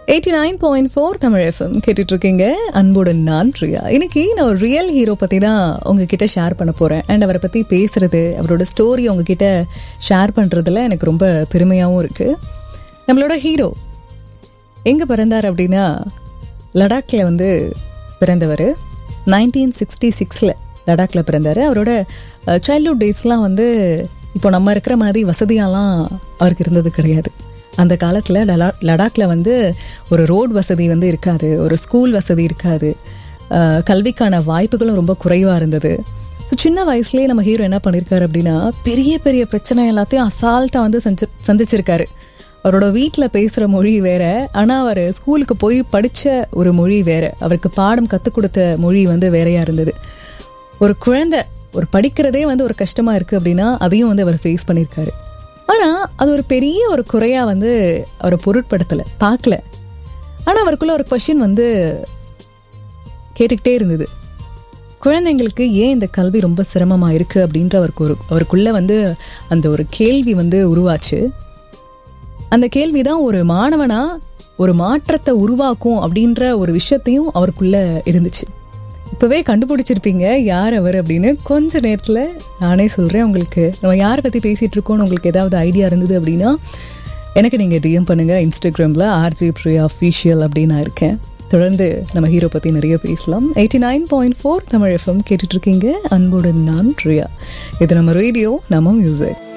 eighty nine point four Tamil FM கேட்டுட்டு இருக்கீங்க அன்புடன் நான் பிரியா இன்னைக்கு நான் ஒரு ரியல் ஹீரோ பற்றி தான் உங்ககிட்ட ஷேர் பண்ண போகிறேன் அண்ட் அவரை பற்றி பேசுறது அவரோட ஸ்டோரி உங்ககிட்ட ஷேர் பண்ணுறதுல எனக்கு ரொம்ப பெருமையாகவும் இருக்குது நம்மளோட ஹீரோ எங்கே பிறந்தார் அப்படின்னா லடாக்கில் வந்து பிறந்தவர் நைன்டீன் சிக்ஸ்டி சிக்ஸில் லடாக்கில் பிறந்தார் அவரோட சைல்ட்ஹுட் டேஸ்லாம் வந்து இப்போ நம்ம இருக்கிற மாதிரி வசதியாலாம் அவருக்கு இருந்தது கிடையாது அந்த காலத்தில் லடா லடாக்கில் வந்து ஒரு ரோட் வசதி வந்து இருக்காது ஒரு ஸ்கூல் வசதி இருக்காது அஹ், கல்விக்கான வாய்ப்புகளும் ரொம்ப குறைவாக இருந்தது ஸோ சின்ன வயசுலேயே நம்ம ஹீரோ என்ன பண்ணியிருக்காரு அப்படின்னா பெரிய பெரிய பிரச்சனை எல்லாத்தையும் அசால்ட்டாக வந்து சந்தி சந்திச்சிருக்காரு அவரோட வீட்டில் பேசுகிற மொழி வேற ஆனால் அவர் ஸ்கூலுக்கு போய் படித்த ஒரு மொழி வேற அவருக்கு பாடம் கற்றுக் கொடுத்த மொழி வந்து வேறையாக இருந்தது ஒரு குழந்தை ஒரு படிக்கிறதே வந்து ஒரு கஷ்டமாக இருக்குது அப்படின்னா அதையும் வந்து அவர் ஃபேஸ் பண்ணியிருக்காரு ஆனால் அது ஒரு பெரிய ஒரு குறையாக வந்து அவரை பொருட்படுத்தலை பார்க்கல ஆனால் அவருக்குள்ள ஒரு கொஷின் வந்து கேட்டுக்கிட்டே இருந்தது குழந்தைங்களுக்கு ஏன் இந்த கல்வி ரொம்ப சிரமமாக இருக்குது அப்படின்ற அவருக்கு ஒரு அவருக்குள்ள வந்து அந்த ஒரு கேள்வி வந்து உருவாச்சு அந்த கேள்வி தான் ஒரு மாணவனா ஒரு மாற்றத்தை உருவாக்கும் அப்படின்ற ஒரு விஷயத்தையும் அவருக்குள்ள இருந்துச்சு இப்போவே கண்டுபிடிச்சிருப்பீங்க யார் அவர் அப்படின்னு கொஞ்ச நேரத்தில் நானே சொல்கிறேன் உங்களுக்கு நம்ம யாரை பற்றி பேசிகிட்டு இருக்கோம்னு உங்களுக்கு ஏதாவது ஐடியா இருந்தது அப்படின்னா எனக்கு நீங்கள் டிஎம் பண்ணுங்கள் இன்ஸ்டாகிராமில் ஆர்ஜி ப்ரியா அஃபீஷியல் அப்படின்னு நான் இருக்கேன் தொடர்ந்து நம்ம ஹீரோ பற்றி நிறைய பேசலாம் eighty nine point four Tamil FM கேட்டுட்ருக்கீங்க அன்புடன் நான் ப்ரியா இது நம்ம ரேடியோ நம்ம மியூசிக்